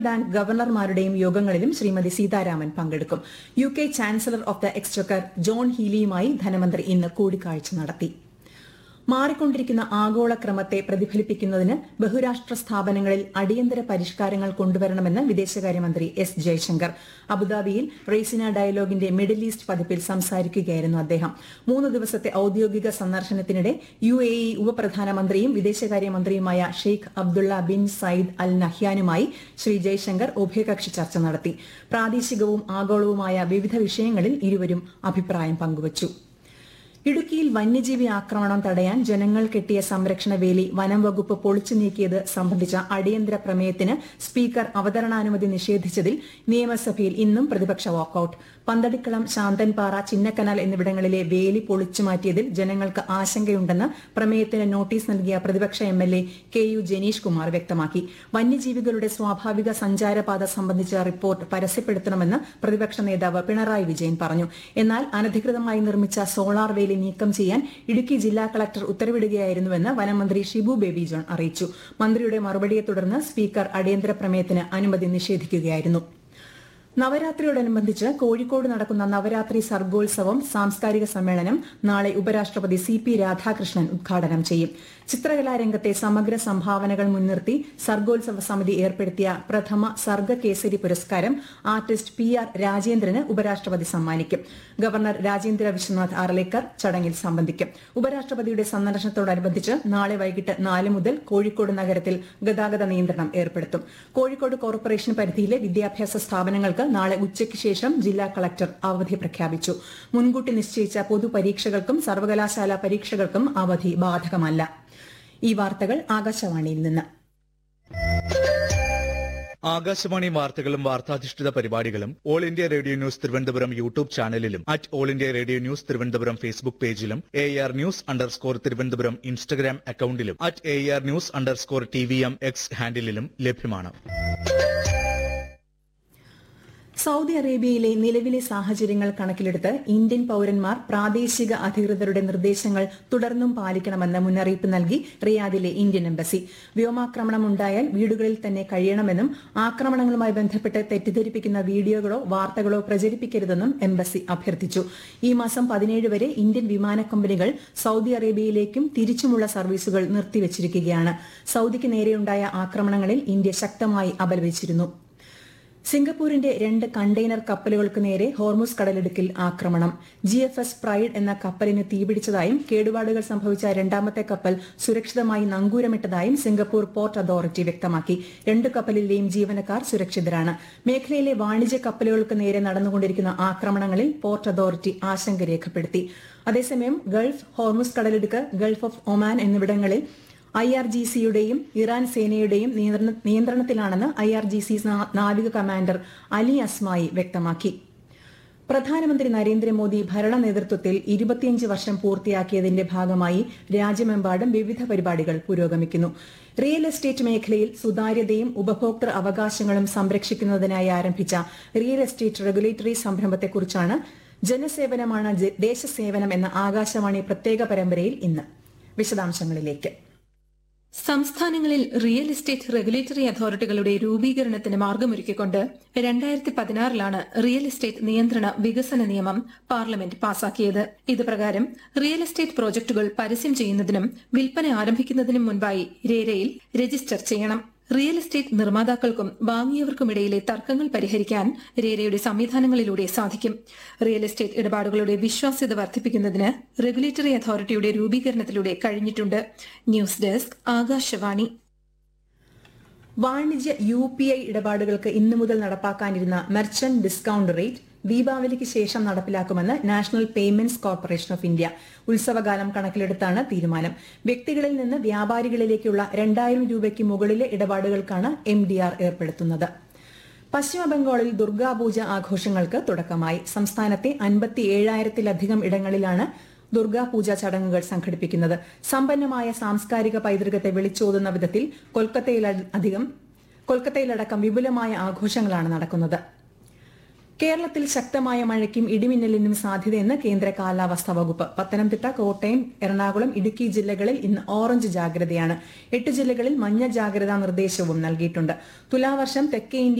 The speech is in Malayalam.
ബാങ്ക് ഗവർണർമാരുടെയും യോഗങ്ങളിലും ശ്രീമതി സീതാരാമൻ പങ്കെടുക്കും U K chancellor of the exchequer John ഹീലിയുമായി ധനമന്ത്രി ഇന്ന് കൂടിക്കാഴ്ച നടത്തി മാറിക്കൊണ്ടിരിക്കുന്ന ആഗോള ക്രമത്തെ പ്രതിഫലിപ്പിക്കുന്നതിന് ബഹുരാഷ്ട്ര സ്ഥാപനങ്ങളിൽ അടിയന്തര പരിഷ്കാരങ്ങൾ കൊണ്ടുവരണമെന്ന് വിദേശകാര്യമന്ത്രി എസ് ജയശങ്കർ അബുദാബിയിൽ റെയ്സിന ഡയലോഗിന്റെ മിഡിൽ ഈസ്റ്റ് പതിപ്പിൽ സംസാരിക്കുകയായിരുന്നു അദ്ദേഹം മൂന്ന് ദിവസത്തെ ഔദ്യോഗിക സന്ദർശനത്തിനിടെ യു എ ഇ ഉപപ്രധാനമന്ത്രിയും വിദേശകാര്യമന്ത്രിയുമായ Sheikh Abdullah bin Zayed Al നഹ്യാനുമായി ശ്രീ ജയശങ്കർ ഉഭയകക്ഷി ചർച്ച നടത്തി പ്രാദേശികവും ആഗോളവുമായ വിവിധ വിഷയങ്ങളിൽ ഇരുവരും അഭിപ്രായം പങ്കുവച്ചു ഇടുക്കിയിൽ വന്യജീവി ആക്രമണം തടയാൻ ജനങ്ങൾ കെട്ടിയ സംരക്ഷണ വേലി വനം വകുപ്പ് പൊളിച്ചു നീക്കിയത് സംബന്ധിച്ച അടിയന്തര പ്രമേയത്തിന് സ്പീക്കർ അവതരണാനുമതി നിഷേധിച്ചതിൽ നിയമസഭയിൽ ഇന്നും പ്രതിപക്ഷ വാക്കൌട്ട് പന്തടിക്കളം ശാന്തൻപാറ ചിന്നക്കനാൽ എന്നിവിടങ്ങളിലെ വേലി പൊളിച്ചു മാറ്റിയതിൽ ജനങ്ങൾക്ക് ആശങ്കയുണ്ടെന്ന് പ്രമേയത്തിന് നോട്ടീസ് നൽകിയ പ്രതിപക്ഷ M L A K U Jenish Kumar വ്യക്തമാക്കി വന്യജീവികളുടെ സ്വാഭാവിക സഞ്ചാരപാത സംബന്ധിച്ച റിപ്പോർട്ട് പരസ്യപ്പെടുത്തണമെന്ന് പ്രതിപക്ഷ നേതാവ് പിണറായി വിജയൻ പറഞ്ഞു എന്നാൽ അനധികൃതമായി നിർമ്മിച്ച സോളാർ വേലി നീക്കം ചെയ്യാൻ ഇടുക്കി ജില്ലാ കളക്ടർ ഉത്തരവിടുകയായിരുന്നുവെന്ന് വനമന്ത്രി ഷിബു ബേബി ജോൺ അറിയിച്ചു മന്ത്രിയുടെ മറുപടിയെ തുടർന്ന് സ്പീക്കർ അടിയന്തര പ്രമേയത്തിന് അനുമതി നിഷേധിക്കുകയായിരുന്നു നവരാത്രിയോടനുബന്ധിച്ച് കോഴിക്കോട് നടക്കുന്ന നവരാത്രി സർഗോത്സവം സാംസ്കാരിക സമ്മേളനം നാളെ ഉപരാഷ്ട്രപതി സി പി രാധാകൃഷ്ണൻ ഉദ്ഘാടനം ചെയ്യും ചിത്രകലാരംഗത്തെ സമഗ്ര സംഭാവനകൾ മുൻനിർത്തി സർഗോത്സവ സമിതി ഏർപ്പെടുത്തിയ പ്രഥമ സർഗ കേസരി പുരസ്കാരം ആർട്ടിസ്റ്റ് പി ആർ രാജേന്ദ്രന് ഉപരാഷ്ട്രപതി സമ്മാനിക്കും ഗവർണർ രാജേന്ദ്ര വിശ്വനാഥ് ആർലേക്കർ ചടങ്ങിൽ സംബന്ധിക്കും ഉപരാഷ്ട്രപതിയുടെ സന്ദർശനത്തോടനുബന്ധിച്ച് നാളെ വൈകിട്ട് നാല് മുതൽ കോഴിക്കോട് നഗരത്തിൽ ഗതാഗത നിയന്ത്രണം ഏർപ്പെടുത്തും കോഴിക്കോട് കോർപ്പറേഷൻ പരിധിയിലെ വിദ്യാഭ്യാസ സ്ഥാപനങ്ങൾക്ക് നാളെ ഉച്ചയ്ക്ക് ശേഷം ജില്ലാ കളക്ടർ അവധി പ്രഖ്യാപിച്ചു മുൻകൂട്ടി നിശ്ചയിച്ച പൊതുപരീക്ഷകൾക്കും സർവകലാശാല പരീക്ഷകൾക്കും അവധി ബാധകമല്ല ഈ വാർത്തകൾ ആകാശവാണിയിൽ നിന്ന് ആകാശവാണി വാർത്തകളും വാർത്താധിഷ്ഠിത പരിപാടികളും all India radio news Thiruvananthapuram YouTube ചാനലിലും at all India radio news Thiruvananthapuram Facebook പേജിലും A R news underscore Thiruvananthapuram Instagram അക്കൌണ്ടിലും at A R news underscore T V M X ഹാൻഡിലും ലഭ്യമാണ് സൌദി അറേബ്യയിലെ നിലവിലെ സാഹചര്യങ്ങൾ കണക്കിലെടുത്ത് ഇന്ത്യൻ പൌരന്മാർ പ്രാദേശിക അധികൃതരുടെ നിർദ്ദേശങ്ങൾ തുടർന്നും പാലിക്കണമെന്ന് മുന്നറിയിപ്പ് നൽകി റിയാദിലെ ഇന്ത്യൻ എംബസി വ്യോമാക്രമണം ഉണ്ടായാൽ വീടുകളിൽ തന്നെ കഴിയണമെന്നും ആക്രമണങ്ങളുമായി ബന്ധപ്പെട്ട് തെറ്റിദ്ധരിപ്പിക്കുന്ന വീഡിയോകളോ വാർത്തകളോ പ്രചരിപ്പിക്കരുതെന്നും എംബസി അഭ്യർത്ഥിച്ചു ഈ മാസം പതിനേഴ് വരെ ഇന്ത്യൻ വിമാന കമ്പനികൾ സൌദി അറേബ്യയിലേക്കും തിരിച്ചുമുള്ള സർവീസുകൾ നിർത്തിവച്ചിരിക്കുകയാണ് സൌദിക്ക് നേരെയുണ്ടായ ആക്രമണങ്ങളിൽ ഇന്ത്യ ശക്തമായി അപലപിച്ചിരുന്നു സിംഗപ്പൂരിന്റെ രണ്ട് കണ്ടെയ്നർ കപ്പലുകൾക്ക് നേരെ ഹോർമുസ് കടലിടുക്കിൽ ആക്രമണം ജി എഫ് എസ് പ്രൈഡ് എന്ന കപ്പലിന് തീപിടിച്ചതായും കേടുപാടുകൾ സംഭവിച്ച രണ്ടാമത്തെ കപ്പൽ സുരക്ഷിതമായി നങ്കൂരമിട്ടതായും സിംഗപ്പൂർ പോർട്ട് അതോറിറ്റി വ്യക്തമാക്കി രണ്ട് കപ്പലിലെയും ജീവനക്കാർ സുരക്ഷിതരാണ് മേഖലയിലെ വാണിജ്യ കപ്പലുകൾക്ക് നേരെ നടന്നുകൊണ്ടിരിക്കുന്ന ആക്രമണങ്ങളിൽ പോർട്ട് അതോറിറ്റി ആശങ്ക രേഖപ്പെടുത്തി അതേസമയം ഗൾഫ് ഹോർമുസ് കടലിടുക്ക് ഗൾഫ് ഓഫ് ഒമാൻ എന്നിവിടങ്ങളിൽ ഐ ആർ ജി സിയുടെയും ഇറാൻ സേനയുടെയും നിയന്ത്രണ- നിയന്ത്രണത്തിലാണെന്ന് ഐ ആർ ജി സി നാവിക കമാൻഡർ അലി അസ്മായി വ്യക്തമാക്കി പ്രധാനമന്ത്രി നരേന്ദ്രമോദി ഭരണ നേതൃത്വത്തിൽ ഇരുപത്തിയഞ്ച് വർഷം പൂർത്തിയാക്കിയതിന്റെ ഭാഗമായി രാജ്യമെമ്പാടും വിവിധ പരിപാടികൾ പുരോഗമിക്കുന്നു റിയൽ എസ്റ്റേറ്റ് മേഖലയിൽ സുതാര്യതയും ഉപഭോക്തൃ അവകാശങ്ങളും സംരക്ഷിക്കുന്നതിനായി ആരംഭിച്ച റിയൽ എസ്റ്റേറ്റ് റെഗുലേറ്ററി സംരംഭത്തെക്കുറിച്ചാണ് ജനസേവനമാണ് ജ- ദേശസേവനം എന്ന ആകാശവാണി പ്രത്യേക പരമ്പരയിൽ ഇന്ന് വിശദാംശങ്ങളിലേക്ക് സംസ്ഥാനങ്ങളിൽ റിയൽ എസ്റ്റേറ്റ് റെഗുലേറ്ററി അതോറിറ്റികളുടെ രൂപീകരണത്തിന് മാർഗമൊരുക്കിക്കൊണ്ട് രണ്ടായിരത്തി പതിനാറിലാണ് റിയൽ എസ്റ്റേറ്റ് നിയന്ത്രണ വികസന നിയമം പാർലമെന്റ് പാസാക്കിയത് ഇത് പ്രകാരം റിയൽ എസ്റ്റേറ്റ് പ്രോജക്ടുകൾ പരസ്യം ചെയ്യുന്നതിനും വിൽപ്പന ആരംഭിക്കുന്നതിനും മുൻപായി രേരയിൽ രജിസ്റ്റർ ചെയ്യണം റിയൽ എസ്റ്റേറ്റ് നിർമ്മാതാക്കൾക്കും വാങ്ങിയവർക്കുമിടയിലെ തർക്കങ്ങൾ പരിഹരിക്കാൻ രേരയുടെ സംവിധാനങ്ങളിലൂടെ സാധിക്കും റിയൽ എസ്റ്റേറ്റ് ഇടപാടുകളുടെ വിശ്വാസ്യത വർദ്ധിപ്പിക്കുന്നതിന് റെഗുലേറ്ററി അതോറിറ്റിയുടെ രൂപീകരണത്തിലൂടെ കഴിഞ്ഞിട്ടുണ്ട് ന്യൂസ് ഡെസ്ക് ആകാശവാണി വാണിജ്യ യു പി ഐ ഇടപാടുകൾക്ക് ഇന്നു മുതൽ നടപ്പാക്കാനിരുന്ന മെർച്ചന്റ് ഡിസ്കൌണ്ട് റേറ്റ് ദീപാവലിക്ക് ശേഷം നടപ്പിലാക്കുമെന്ന് national payments corporation of India ഉത്സവകാലം കണക്കിലെടുത്താണ് തീരുമാനം വ്യക്തികളിൽ നിന്ന് വ്യാപാരികളിലേക്കുള്ള രണ്ടായിരം രൂപയ്ക്ക് മുകളിലെ ഇടപാടുകൾക്കാണ് എം ഡി ആർ ഏർപ്പെടുത്തുന്നത് പശ്ചിമ ബംഗാളിൽ ദുർഗാപൂജ ആഘോഷങ്ങൾക്ക് തുടക്കമായി സംസ്ഥാനത്തെ അൻപത്തി ഏഴായിരത്തിലധികം ഇടങ്ങളിലാണ് ദുർഗാപൂജ ചടങ്ങുകൾ സംഘടിപ്പിക്കുന്നത് സമ്പന്നമായ സാംസ്കാരിക പൈതൃകത്തെ വിളിച്ചോതുന്ന വിധത്തിൽ കൊൽക്കത്തയിൽ അധികം കൊൽക്കത്തയിലടക്കം വിപുലമായ ആഘോഷങ്ങളാണ് നടക്കുന്നത് കേരളത്തിൽ ശക്തമായ മഴയ്ക്കും ഇടിമിന്നലിനും സാധ്യതയെന്ന് കേന്ദ്ര കാലാവസ്ഥാ വകുപ്പ് പത്തനംതിട്ട കോട്ടയം എറണാകുളം ഇടുക്കി ജില്ലകളിൽ ഇന്ന് ഓറഞ്ച് ജാഗ്രതയാണ് എട്ട് ജില്ലകളിൽ മഞ്ഞ ജാഗ്രതാ നിർദ്ദേശവും നൽകിയിട്ടുണ്ട് തുലാവർഷം തെക്കേ ഇന്ത്യ